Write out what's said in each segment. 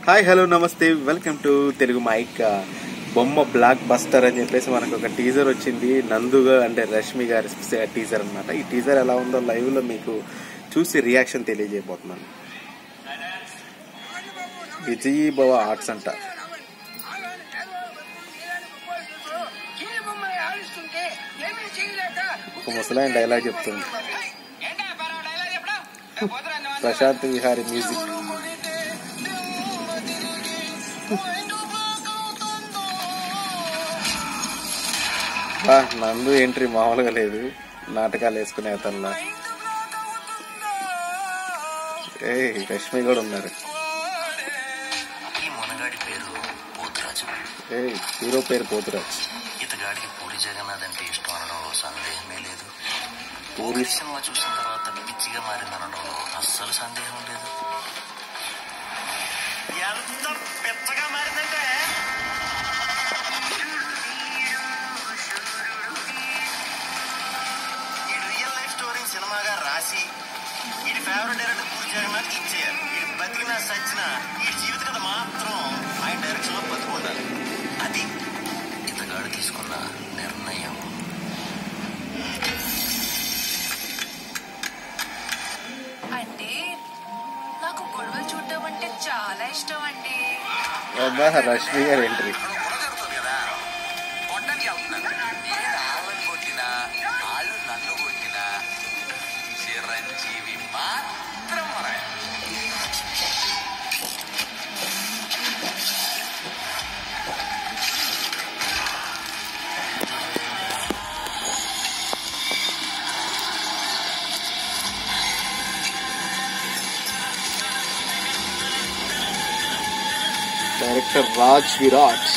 hi hello నమస్తే welcome to Telugu mic బొమ్మ blockbuster అని చెప్పేసి మనకు ఒక టీజర్ వచ్చింది నందుగా అంటే రష్మి గారి టీజర్ అన్నమాట ఈ టీజర్ ఎలా ఉందో లైవ్ లో మీకు చూసి రియాక్షన్ తెలియజేయబోతున్నాను విజయీ భవ ఆర్ట్స్ అంట ఒక ముసలాయన డైలాగ్ చెప్తుంది ప్రశాంత్ విహారీ మ్యూజిక్ బా నందు ఎంట్రీ మామూలుగా లేదు నాటకాలు వేసుకునే అతనిలా ఏ రష్మి కూడా ఉన్నారు ఈ మునగాడి పేరు పోతురాజు ఏ హీరో పేరు పోతురాజ్ ఇతగాడికి పూరి జగన్నాథ్ అంటే ఇష్టం అనడంలో సందేహమే లేదు పూరి పూరి సినిమా చూసిన తర్వాత పిచ్చిగా మారిందనడంలో అస్సలు సందేహం లేదు ఎంత పెద్దగా మారిందంటే ఈ రియల్ లైఫ్ స్టోరీ సినిమాగా రాసి ఈ ఫేవరెట్ డైరెక్టర్ పూరి జగన్నాథ్ ఇచ్చేయాలి ఈ బతికిన సచ్చిన ఈ జీవిత కథ మాత్రం ఆయన డైరెక్షన్ లో బతుకుండాలి అది ఇతగాడు తీసుకున్న నిర్ణయం అంటే నాకు గొడవలు చూడటం అంటే చాలా ఇష్టం అండి అబ్బా రష్మి గారి ఎంట్రీ జరుగుతుంది కదా కొట్టడానికి వెళ్తున్నాను నేను వాళ్ళని కొట్టినా వాళ్ళు నన్ను కొట్టినా చిరంజీవి మాత్రం మనమే డైరెక్టర్ రాజ్ విరాట్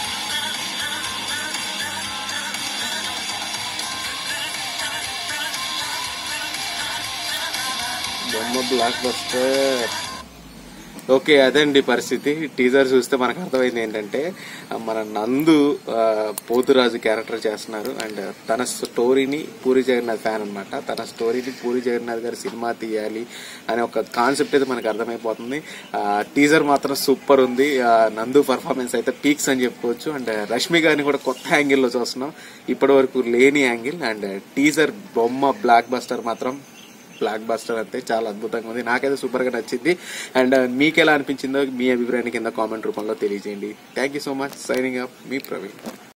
బొమ్మ బ్లాక్ బస్టర్ ఓకే అదండి పరిస్థితి టీజర్ చూస్తే మనకు అర్థమైంది ఏంటంటే ఆ, మన నందు ఆ, పోతురాజు క్యారెక్టర్ చేస్తున్నారు అండ్ తన స్టోరీని పూరి జగన్నాథ్ ఫ్యాన్ అన్నమాట తన స్టోరీని పూరి జగన్నాథ్ గారి సినిమా తీయాలి అనే ఒక కాన్సెప్ట్ అయితే మనకు అర్థమైపోతుంది ఆ, టీజర్ మాత్రం సూపర్ ఉంది ఆ, నందు పర్ఫార్మెన్స్ అయితే పీక్స్ అని చెప్పుకోవచ్చు అండ్ రష్మి గారిని కూడా కొత్త యాంగిల్లో చూస్తున్నాం ఇప్పటి వరకు లేని యాంగిల్ అండ్ టీజర్ బొమ్మ బ్లాక్ బస్టర్ మాత్రం బ్లాక్ బస్టర్ అయితే చాలా అద్భుతంగా ఉంది నాకైతే సూపర్ గా నచ్చింది అండ్ మీకు ఎలా అనిపించిందో మీ అభిప్రాయాన్ని కింద కామెంట్ రూపంలో తెలియజేయండి thank you so much signing up మీ ప్రవీణ్